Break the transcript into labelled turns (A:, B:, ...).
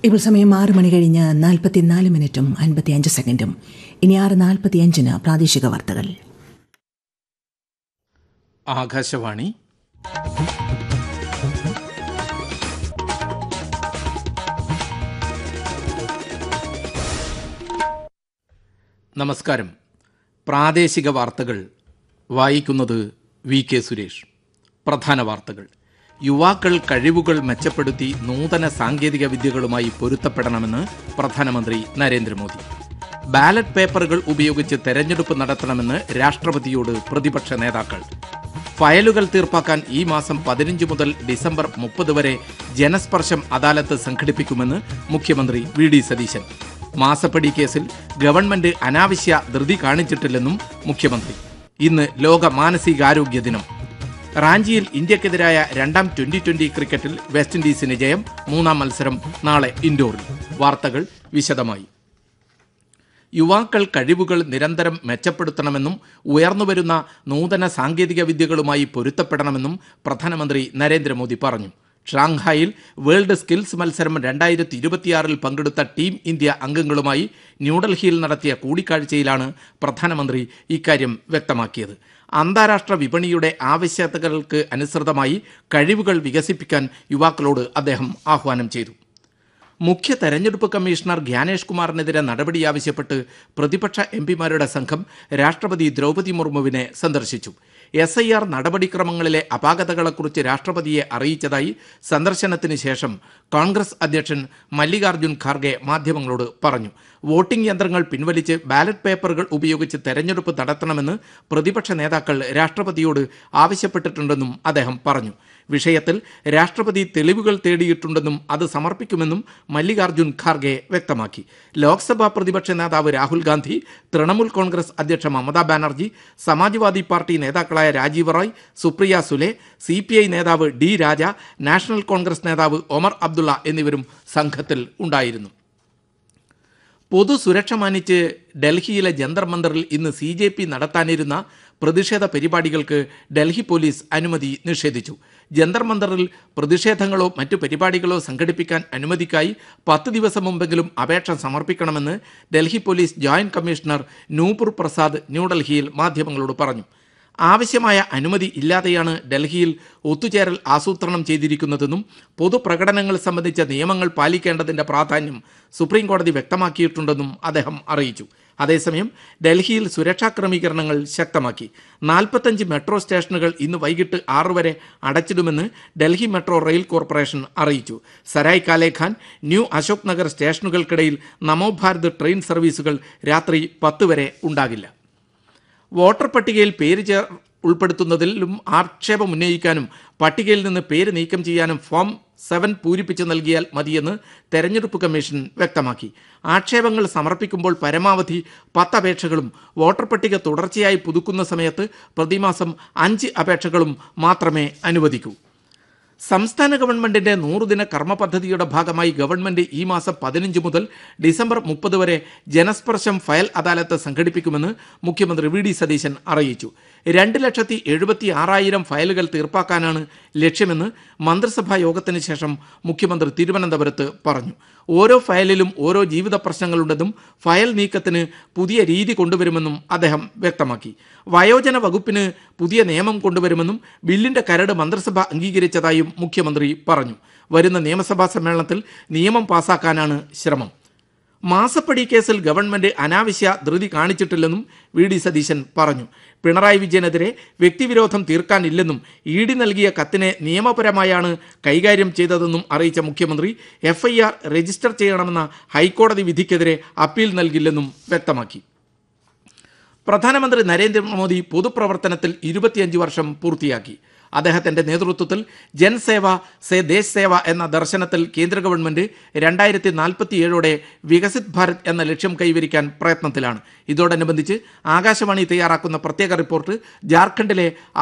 A: ഇപ്പോൾ സമയം ആറ് മണി കഴിഞ്ഞ് നാൽപ്പത്തിനാല് മിനിറ്റും അൻപത്തിയഞ്ച് സെക്കൻഡും ഇനി ആറ് നാൽപ്പത്തിയഞ്ചിന് പ്രാദേശിക വാർത്തകൾ
B: ആകാശവാണി നമസ്കാരം പ്രാദേശിക വാർത്തകൾ വായിക്കുന്നത് വി കെ സുരേഷ് പ്രധാന വാർത്തകൾ യുവാക്കൾ കഴിവുകൾ മെച്ചപ്പെടുത്തി നൂതന സാങ്കേതിക വിദ്യകളുമായി പൊരുത്തപ്പെടണമെന്ന് പ്രധാനമന്ത്രി നരേന്ദ്രമോദി ബാലറ്റ് പേപ്പറുകൾ ഉപയോഗിച്ച് തെരഞ്ഞെടുപ്പ് നടത്തണമെന്ന് രാഷ്ട്രപതിയോട് പ്രതിപക്ഷ നേതാക്കൾ ഫയലുകൾ തീർപ്പാക്കാൻ ഈ മാസം പതിനഞ്ച് മുതൽ ഡിസംബർ മുപ്പത് വരെ ജനസ്പർശം അദാലത്ത് സംഘടിപ്പിക്കുമെന്ന് മുഖ്യമന്ത്രി വി ഡി സതീശൻ മാസപ്പടി കേസിൽ ഗവൺമെന്റ് അനാവശ്യ ധൃതി കാണിച്ചിട്ടില്ലെന്നും മുഖ്യമന്ത്രി ഇന്ന് ലോക മാനസികാരോഗ്യ ദിനം റാഞ്ചിയിൽ ഇന്ത്യക്കെതിരായ രണ്ടാം ട്വന്റി ട്വന്റി ക്രിക്കറ്റിൽ വെസ്റ്റ് ഇൻഡീസിന് ജയം മൂന്നാം മത്സരം നാളെ ഇൻഡോറിൽ വാർത്തകൾ വിശദമായി യുവാക്കൾ കഴിവുകൾ നിരന്തരം മെച്ചപ്പെടുത്തണമെന്നും ഉയർന്നുവരുന്ന നൂതന സാങ്കേതിക വിദ്യകളുമായി പൊരുത്തപ്പെടണമെന്നും പ്രധാനമന്ത്രി നരേന്ദ്രമോദി പറഞ്ഞു ഷാങ്ഹായിൽ വേൾഡ് സ്കിൽസ് മത്സരം രണ്ടായിരത്തി ഇരുപത്തിയാറിൽ പങ്കെടുത്ത ടീം ഇന്ത്യ അംഗങ്ങളുമായി ന്യൂഡൽഹിയിൽ നടത്തിയ കൂടിക്കാഴ്ചയിലാണ് പ്രധാനമന്ത്രി ഇക്കാര്യം വ്യക്തമാക്കിയത് അന്താരാഷ്ട്ര വിപണിയുടെ ആവശ്യകതകൾക്ക് അനുസൃതമായി കഴിവുകൾ വികസിപ്പിക്കാൻ യുവാക്കളോട് അദ്ദേഹം ആഹ്വാനം ചെയ്തു മുഖ്യ തെരഞ്ഞെടുപ്പ് കമ്മീഷണർ ഗ്യാനേഷ് കുമാറിനെതിരെ നടപടി ആവശ്യപ്പെട്ട് പ്രതിപക്ഷ എം പിമാരുടെ സംഘം രാഷ്ട്രപതി ദ്രൗപതി മുർമുവിനെ സന്ദർശിച്ചു എസ് ഐ ആർ നടപടിക്രമങ്ങളിലെ അപാകതകളെക്കുറിച്ച് രാഷ്ട്രപതിയെ അറിയിച്ചതായി സന്ദർശനത്തിന് ശേഷം കോൺഗ്രസ് അധ്യക്ഷൻ മല്ലികാർജ്ജുൻ ഖാർഗെ മാധ്യമങ്ങളോട് പറഞ്ഞു വോട്ടിംഗ് യന്ത്രങ്ങൾ പിൻവലിച്ച് ബാലറ്റ് പേപ്പറുകൾ ഉപയോഗിച്ച് തെരഞ്ഞെടുപ്പ് നടത്തണമെന്ന് പ്രതിപക്ഷ നേതാക്കൾ രാഷ്ട്രപതിയോട് ആവശ്യപ്പെട്ടിട്ടുണ്ടെന്നും അദ്ദേഹം പറഞ്ഞു വിഷയത്തിൽ രാഷ്ട്രപതി തെളിവുകൾ തേടിയിട്ടുണ്ടെന്നും അത് സമർപ്പിക്കുമെന്നും മല്ലികാർജ്ജുൻ ഖാർഗെ വ്യക്തമാക്കി ലോക്സഭാ പ്രതിപക്ഷ നേതാവ് രാഹുൽ ഗാന്ധി തൃണമൂൽ കോൺഗ്രസ് അധ്യക്ഷ മമതാ ബാനർജി സമാജ്വാദി പാർട്ടി നേതാക്കളായ രാജീവ് റായ് സുപ്രിയ സുലെ സി നേതാവ് ഡി രാജ നാഷണൽ കോൺഗ്രസ് നേതാവ് ഒമർ അബ്ദുള്ള എന്നിവരും സംഘത്തിൽ ഉണ്ടായിരുന്നു പൊതുസുരക്ഷ മാനിച്ച് ഡൽഹിയിലെ ജന്തർ മന്ദറിൽ ഇന്ന് സി ജെ പി നടത്താനിരുന്ന പ്രതിഷേധ പരിപാടികൾക്ക് ഡൽഹി പോലീസ് അനുമതി നിഷേധിച്ചു ജന്തർ മന്ദറിൽ പ്രതിഷേധങ്ങളോ മറ്റു പരിപാടികളോ സംഘടിപ്പിക്കാൻ അനുമതിക്കായി പത്ത് ദിവസം മുമ്പെങ്കിലും അപേക്ഷ സമർപ്പിക്കണമെന്ന് Delhi police joint commissioner Nupur Prasad ന്യൂഡൽഹിയിൽ മാധ്യമങ്ങളോട് പറഞ്ഞു ആവശ്യമായ അനുമതി ഇല്ലാതെയാണ് ഡൽഹിയിൽ ഒത്തുചേരൽ ആസൂത്രണം ചെയ്തിരിക്കുന്നതെന്നും പൊതുപ്രകടനങ്ങൾ സംബന്ധിച്ച നിയമങ്ങൾ പാലിക്കേണ്ടതിന്റെ പ്രാധാന്യം സുപ്രീം കോടതി വ്യക്തമാക്കിയിട്ടുണ്ടെന്നും അദ്ദേഹം അറിയിച്ചു അതേസമയം ഡൽഹിയിൽ സുരക്ഷാ ക്രമീകരണങ്ങൾ ശക്തമാക്കി നാൽപ്പത്തഞ്ച് മെട്രോ സ്റ്റേഷനുകൾ ഇന്ന് വൈകിട്ട് ആറ് വരെ അടച്ചിടുമെന്ന് ഡൽഹി മെട്രോ റെയിൽ കോർപ്പറേഷൻ അറിയിച്ചു സരായ് കാലേഖാൻ ന്യൂ അശോക് നഗർ സ്റ്റേഷനുകൾക്കിടയിൽ നമോ ഭാരത് ട്രെയിൻ സർവീസുകൾ രാത്രി പത്ത് വരെ ഉണ്ടാകില്ല വോട്ടർ പട്ടികയിൽ പേര് ചേർ ഉൾപ്പെടുത്തുന്നതിലും ആക്ഷേപം ഉന്നയിക്കാനും പട്ടികയിൽ നിന്ന് പേര് നീക്കം ചെയ്യാനും ഫോം സെവൻ പൂരിപ്പിച്ച് നൽകിയാൽ മതിയെന്ന് തെരഞ്ഞെടുപ്പ് കമ്മീഷൻ വ്യക്തമാക്കി ആക്ഷേപങ്ങൾ സമർപ്പിക്കുമ്പോൾ പരമാവധി പത്ത് അപേക്ഷകളും വോട്ടർ പട്ടിക തുടർച്ചയായി പുതുക്കുന്ന സമയത്ത് പ്രതിമാസം അഞ്ച് അപേക്ഷകളും മാത്രമേ അനുവദിക്കൂ സംസ്ഥാന ഗവൺമെന്റിന്റെ നൂറുദിന കർമ്മ പദ്ധതിയുടെ ഭാഗമായി ഗവൺമെന്റ് ഈ മാസം പതിനഞ്ച് മുതൽ ഡിസംബർ മുപ്പത് വരെ ജനസ്പർശം ഫയൽ അദാലത്ത് സംഘടിപ്പിക്കുമെന്ന് മുഖ്യമന്ത്രി വി ഡി സതീശൻ അറിയിച്ചു രണ്ട് ലക്ഷത്തി എഴുപത്തി ആറായിരം ഫയലുകൾ തീർപ്പാക്കാനാണ് ലക്ഷ്യമെന്ന് മന്ത്രിസഭാ യോഗത്തിന് ശേഷം മുഖ്യമന്ത്രി തിരുവനന്തപുരത്ത് പറഞ്ഞു ഓരോ ഫയലിലും ഓരോ ജീവിത പ്രശ്നങ്ങളുണ്ടെന്നും ഫയൽ നീക്കത്തിന് പുതിയ രീതി കൊണ്ടുവരുമെന്നും അദ്ദേഹം വ്യക്തമാക്കി വയോജന വകുപ്പിന് പുതിയ നിയമം കൊണ്ടുവരുമെന്നും ബില്ലിന്റെ കരട് മന്ത്രിസഭ അംഗീകരിച്ചതായും മുഖ്യമന്ത്രി പറഞ്ഞു വരുന്ന നിയമസഭാ സമ്മേളനത്തിൽ നിയമം പാസാക്കാനാണ് ശ്രമം മാസപ്പടി കേസിൽ ഗവൺമെന്റ് അനാവശ്യ ധൃതി കാണിച്ചിട്ടില്ലെന്നും വി ഡി സതീശൻ പറഞ്ഞു പിണറായി വിജയനെതിരെ വ്യക്തിവിരോധം തീർക്കാനില്ലെന്നും ഇ ഡി നൽകിയ കത്തിനെ നിയമപരമായാണ് കൈകാര്യം ചെയ്തതെന്നും അറിയിച്ച മുഖ്യമന്ത്രി എഫ്ഐആർ രജിസ്റ്റർ ചെയ്യണമെന്ന ഹൈക്കോടതി വിധിക്കെതിരെ അപ്പീൽ നൽകില്ലെന്നും വ്യക്തമാക്കി പ്രധാനമന്ത്രി നരേന്ദ്രമോദി പൊതുപ്രവർത്തനത്തിൽ ഇരുപത്തിയഞ്ച് വർഷം പൂർത്തിയാക്കി അദ്ദേഹത്തിന്റെ നേതൃത്വത്തിൽ ജൻസേവ സേ ദേശ് സേവ എന്ന ദർശനത്തിൽ കേന്ദ്ര ഗവൺമെന്റ് രണ്ടായിരത്തി നാൽപ്പത്തിയേഴോടെ വികസിത് ഭാരത് എന്ന ലക്ഷ്യം കൈവരിക്കാൻ പ്രയത്നത്തിലാണ് ഇതോടനുബന്ധിച്ച് ആകാശവാണി തയ്യാറാക്കുന്ന പ്രത്യേക റിപ്പോർട്ട് ജാർഖണ്ഡിലെ